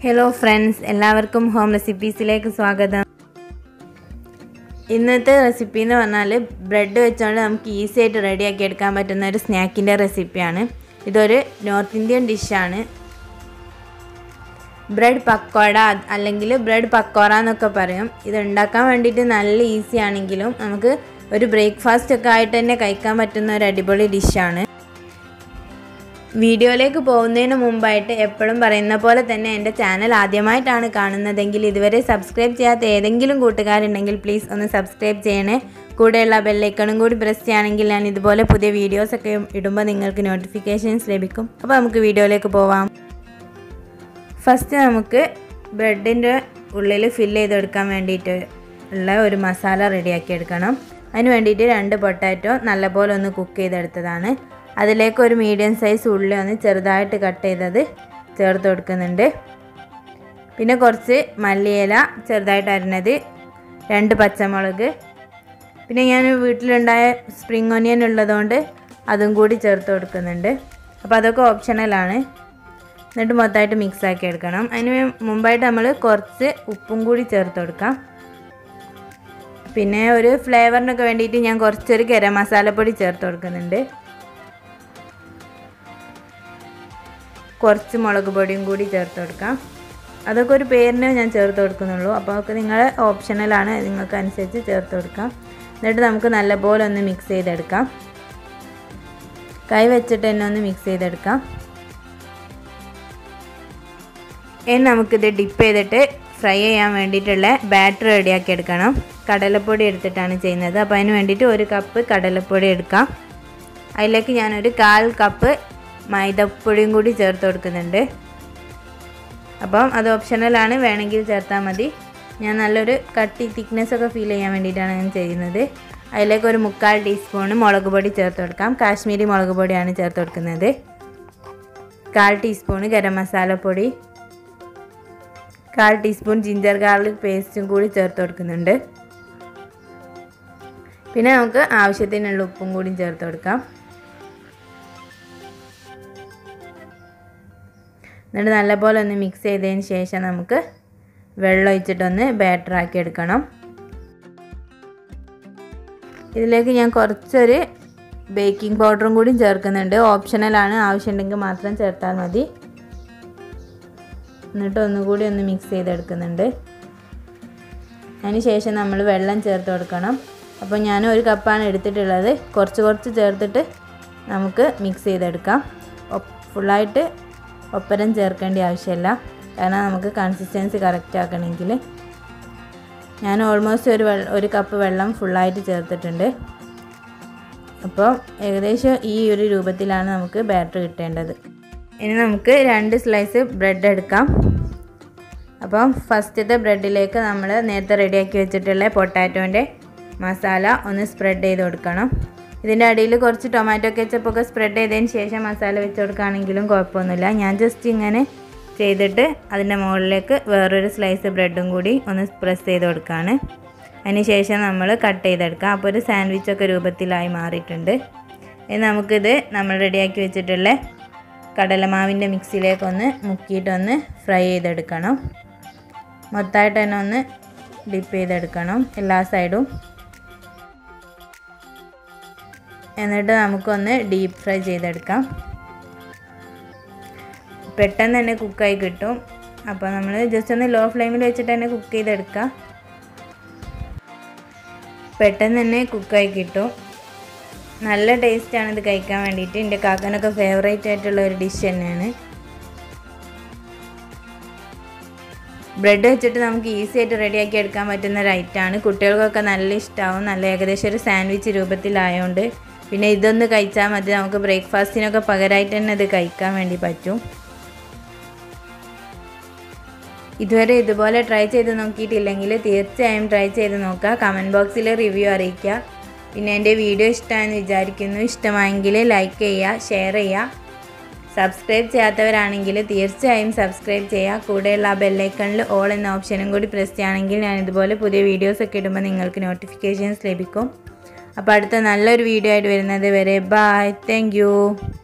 hello friends എല്ലാവർക്കും home റെസിപ്പീസിലേക്ക് സ്വാഗതം ഇന്നത്തെ റെസിപ്പി എന്ന് പറഞ്ഞാൽ ബ്രെഡ് വെച്ചുകൊണ്ട് നമുക്ക് ഈസി ആയിട്ട് റെഡിയാക്കി എടുക്കാൻ പറ്റുന്ന ഒരു സ്നാക്കിൻ്റെ റെസിപ്പിയാണ് ഇതൊരു നോർത്ത് ഇന്ത്യൻ ഡിഷാണ് ബ്രെഡ് പക്കോട അല്ലെങ്കിൽ ബ്രെഡ് പക്കോറ എന്നൊക്കെ പറയും ഇത് ഉണ്ടാക്കാൻ വേണ്ടിയിട്ട് നല്ല ഈസി ആണെങ്കിലും നമുക്ക് ഒരു ബ്രേക്ക്ഫാസ്റ്റ് ഒക്കെ ആയിട്ട് തന്നെ കഴിക്കാൻ പറ്റുന്ന ഒരു അടിപൊളി ഡിഷാണ് വീഡിയോയിലേക്ക് പോകുന്നതിന് മുമ്പായിട്ട് എപ്പോഴും പറയുന്ന പോലെ തന്നെ എൻ്റെ ചാനൽ ആദ്യമായിട്ടാണ് കാണുന്നതെങ്കിൽ ഇതുവരെ സബ്സ്ക്രൈബ് ചെയ്യാത്ത ഏതെങ്കിലും കൂട്ടുകാരുണ്ടെങ്കിൽ പ്ലീസ് ഒന്ന് സബ്സ്ക്രൈബ് ചെയ്യണേ കൂടെയുള്ള ബെല്ലൈക്കണും കൂടി പ്രസ് ചെയ്യുകയാണെങ്കിൽ ഞാൻ ഇതുപോലെ പുതിയ വീഡിയോസൊക്കെ ഇടുമ്പോൾ നിങ്ങൾക്ക് നോട്ടിഫിക്കേഷൻസ് ലഭിക്കും അപ്പോൾ നമുക്ക് വീഡിയോയിലേക്ക് പോവാം ഫസ്റ്റ് നമുക്ക് ബ്രെഡിൻ്റെ ഉള്ളിൽ ഫില്ല് ചെയ്തെടുക്കാൻ വേണ്ടിയിട്ട് ഉള്ള ഒരു മസാല റെഡിയാക്കി എടുക്കണം അതിന് വേണ്ടിയിട്ട് രണ്ട് പൊട്ടാറ്റോ നല്ലപോലെ ഒന്ന് കുക്ക് ചെയ്തെടുത്തതാണ് അതിലേക്ക് ഒരു മീഡിയം സൈസ് ഉള്ളി ഒന്ന് ചെറുതായിട്ട് കട്ട് ചെയ്തത് ചേർത്ത് കൊടുക്കുന്നുണ്ട് പിന്നെ കുറച്ച് മല്ലിയില ചെറുതായിട്ട് അരിഞ്ഞത് രണ്ട് പച്ചമുളക് പിന്നെ ഞാൻ വീട്ടിലുണ്ടായ സ്പ്രിങ് ഒനിയൻ ഉള്ളതുകൊണ്ട് അതും കൂടി ചേർത്ത് കൊടുക്കുന്നുണ്ട് അപ്പോൾ അതൊക്കെ ഓപ്ഷണലാണ് എന്നിട്ട് മൊത്തമായിട്ട് മിക്സ് ആക്കി എടുക്കണം അതിന് മുമ്പായിട്ട് നമ്മൾ കുറച്ച് ഉപ്പും കൂടി ചേർത്ത് കൊടുക്കാം പിന്നെ ഒരു ഫ്ലേവറിനൊക്കെ വേണ്ടിയിട്ട് ഞാൻ കുറച്ചൊരു ഗരം മസാലപ്പൊടി ചേർത്ത് കൊടുക്കുന്നുണ്ട് കുറച്ച് മുളക് പൊടിയും കൂടി ചേർത്ത് കൊടുക്കാം അതൊക്കെ ഒരു പേരിന് ഞാൻ ചേർത്ത് കൊടുക്കുന്നുള്ളൂ അപ്പോൾ അതൊക്കെ നിങ്ങളെ ഓപ്ഷണലാണ് നിങ്ങൾക്ക് അനുസരിച്ച് ചേർത്ത് കൊടുക്കാം എന്നിട്ട് നമുക്ക് നല്ലപോലെ ഒന്ന് മിക്സ് ചെയ്തെടുക്കാം കൈ വെച്ചിട്ട് തന്നെ ഒന്ന് മിക്സ് ചെയ്തെടുക്കാം ഇനി നമുക്കിത് ഡിപ്പ് ചെയ്തിട്ട് ഫ്രൈ ചെയ്യാൻ വേണ്ടിയിട്ടുള്ള ബാറ്റർ റെഡിയാക്കി എടുക്കണം കടലപ്പൊടി എടുത്തിട്ടാണ് ചെയ്യുന്നത് അപ്പോൾ അതിന് വേണ്ടിയിട്ട് ഒരു കപ്പ് കടലപ്പൊടി എടുക്കാം അതിലേക്ക് ഞാനൊരു കാൽ കപ്പ് മൈദപ്പൊടിയും കൂടി ചേർത്ത് കൊടുക്കുന്നുണ്ട് അപ്പം അത് ഓപ്ഷണലാണ് വേണമെങ്കിൽ ചേർത്താൽ മതി ഞാൻ നല്ലൊരു കട്ടി തിക്നെസ് ഒക്കെ ഫീൽ ചെയ്യാൻ വേണ്ടിയിട്ടാണ് ഞാൻ ചെയ്യുന്നത് അതിലേക്ക് ഒരു മുക്കാൽ ടീസ്പൂൺ മുളക് പൊടി ചേർത്ത് കൊടുക്കാം കാശ്മീരി മുളക് പൊടിയാണ് ചേർത്ത് കൊടുക്കുന്നത് കാൽ ടീസ്പൂൺ ഗരം മസാലപ്പൊടി കാൽ ടീസ്പൂൺ ജിഞ്ചർ ഗാർലിക് പേസ്റ്റും കൂടി ചേർത്ത് കൊടുക്കുന്നുണ്ട് പിന്നെ നമുക്ക് ആവശ്യത്തിനുള്ള ഉപ്പും കൂടി ചേർത്ത് കൊടുക്കാം എന്നിട്ട് നല്ലപോലെ ഒന്ന് മിക്സ് ചെയ്തതിന് ശേഷം നമുക്ക് വെള്ളം ഒഴിച്ചിട്ടൊന്ന് ബാറ്റർ ആക്കി എടുക്കണം ഇതിലേക്ക് ഞാൻ കുറച്ചൊരു ബേക്കിംഗ് പൗഡറും കൂടി ചേർക്കുന്നുണ്ട് ഓപ്ഷണലാണ് ആവശ്യമുണ്ടെങ്കിൽ മാത്രം ചേർത്താൽ മതി എന്നിട്ട് ഒന്നുകൂടി ഒന്ന് മിക്സ് ചെയ്തെടുക്കുന്നുണ്ട് അതിന് ശേഷം നമ്മൾ വെള്ളം ചേർത്ത് കൊടുക്കണം അപ്പോൾ ഞാൻ ഒരു കപ്പാണ് എടുത്തിട്ടുള്ളത് കുറച്ച് കുറച്ച് ചേർത്തിട്ട് നമുക്ക് മിക്സ് ചെയ്തെടുക്കാം ഫുള്ളായിട്ട് ഒപ്പരം ചേർക്കേണ്ട ആവശ്യമില്ല കാരണം നമുക്ക് കൺസിസ്റ്റൻസി കറക്റ്റ് ആക്കണമെങ്കിൽ ഞാൻ ഓൾമോസ്റ്റ് ഒരു വെള്ളം ഒരു കപ്പ് വെള്ളം ഫുള്ളായിട്ട് ചേർത്തിട്ടുണ്ട് അപ്പോൾ ഏകദേശം ഈ ഒരു രൂപത്തിലാണ് നമുക്ക് ബാറ്റർ കിട്ടേണ്ടത് ഇനി നമുക്ക് രണ്ട് സ്ലൈസ് ബ്രെഡ് എടുക്കാം അപ്പം ഫസ്റ്റത്തെ ബ്രെഡിലേക്ക് നമ്മൾ നേരത്തെ റെഡിയാക്കി വെച്ചിട്ടുള്ള പൊട്ടാറ്റോൻ്റെ മസാല ഒന്ന് സ്പ്രെഡ് ചെയ്ത് കൊടുക്കണം ഇതിൻ്റെ അടിയിൽ കുറച്ച് ടൊമാറ്റോ കെച്ചപ്പൊക്കെ സ്പ്രെഡ് ചെയ്തതിന് ശേഷം മസാല വെച്ച് കൊടുക്കുകയാണെങ്കിലും കുഴപ്പമൊന്നുമില്ല ഞാൻ ജസ്റ്റ് ഇങ്ങനെ ചെയ്തിട്ട് അതിൻ്റെ മുകളിലേക്ക് വേറൊരു സ്ലൈസ് ബ്രെഡും കൂടി ഒന്ന് പ്രസ് ചെയ്ത് കൊടുക്കുകയാണ് അതിന് ശേഷം നമ്മൾ കട്ട് ചെയ്തെടുക്കാം അപ്പോൾ ഒരു സാൻഡ്വിച്ചൊക്കെ രൂപത്തിലായി മാറിയിട്ടുണ്ട് ഇനി നമുക്കിത് നമ്മൾ റെഡിയാക്കി വെച്ചിട്ടുള്ള കടലമാവിൻ്റെ മിക്സിയിലേക്കൊന്ന് മുക്കിയിട്ടൊന്ന് ഫ്രൈ ചെയ്തെടുക്കണം മൊത്തമായിട്ട് തന്നെ ഒന്ന് ഡിപ്പ് ചെയ്തെടുക്കണം എല്ലാ സൈഡും എന്നിട്ട് നമുക്കൊന്ന് ഡീപ്പ് ഫ്രൈ ചെയ്തെടുക്കാം പെട്ടെന്ന് തന്നെ കുക്കായി കിട്ടും അപ്പോൾ നമ്മൾ ജസ്റ്റ് ഒന്ന് ലോ ഫ്ലെയിമിൽ വെച്ചിട്ട് തന്നെ കുക്ക് ചെയ്തെടുക്കുക പെട്ടെന്ന് തന്നെ കുക്കായി കിട്ടും നല്ല ടേസ്റ്റാണ് ഇത് കഴിക്കാൻ വേണ്ടിയിട്ട് എൻ്റെ കാക്കനൊക്കെ ഫേവറേറ്റ് ആയിട്ടുള്ള ഒരു ഡിഷ് തന്നെയാണ് ബ്രെഡ് വെച്ചിട്ട് നമുക്ക് ഈസി ആയിട്ട് റെഡിയാക്കി എടുക്കാൻ പറ്റുന്ന ഒരു ഐറ്റമാണ് കുട്ടികൾക്കൊക്കെ നല്ല ഇഷ്ടമാവും നല്ല ഏകദേശം ഒരു സാൻഡ്വിച്ച് രൂപത്തിലായതുകൊണ്ട് പിന്നെ ഇതൊന്ന് കഴിച്ചാൽ മതി നമുക്ക് ബ്രേക്ക്ഫാസ്റ്റിനൊക്കെ പകരമായിട്ട് തന്നെ ഇത് കഴിക്കാൻ വേണ്ടി പറ്റും ഇതുവരെ ഇതുപോലെ ട്രൈ ചെയ്ത് നോക്കിയിട്ടില്ലെങ്കിൽ തീർച്ചയായും ട്രൈ ചെയ്ത് നോക്കുക കമൻറ്റ് ബോക്സിൽ റിവ്യൂ അറിയിക്കുക പിന്നെ എൻ്റെ വീഡിയോ ഇഷ്ടമാണെന്ന് വിചാരിക്കുന്നു ഇഷ്ടമായെങ്കിൽ ലൈക്ക് ചെയ്യുക ഷെയർ ചെയ്യുക സബ്സ്ക്രൈബ് ചെയ്യാത്തവരാണെങ്കിൽ തീർച്ചയായും സബ്സ്ക്രൈബ് ചെയ്യുക കൂടെയുള്ള ആ ബെല്ലൈക്കണിൽ ഓൾ എന്ന ഓപ്ഷനും കൂടി പ്രസ് ചെയ്യുകയാണെങ്കിൽ ഞാൻ ഇതുപോലെ പുതിയ വീഡിയോസൊക്കെ ഇടുമ്പോൾ നിങ്ങൾക്ക് നോട്ടിഫിക്കേഷൻസ് ലഭിക്കും അപ്പോൾ അടുത്ത നല്ലൊരു വീഡിയോ ആയിട്ട് വരുന്നത് വരെ ബായ് താങ്ക്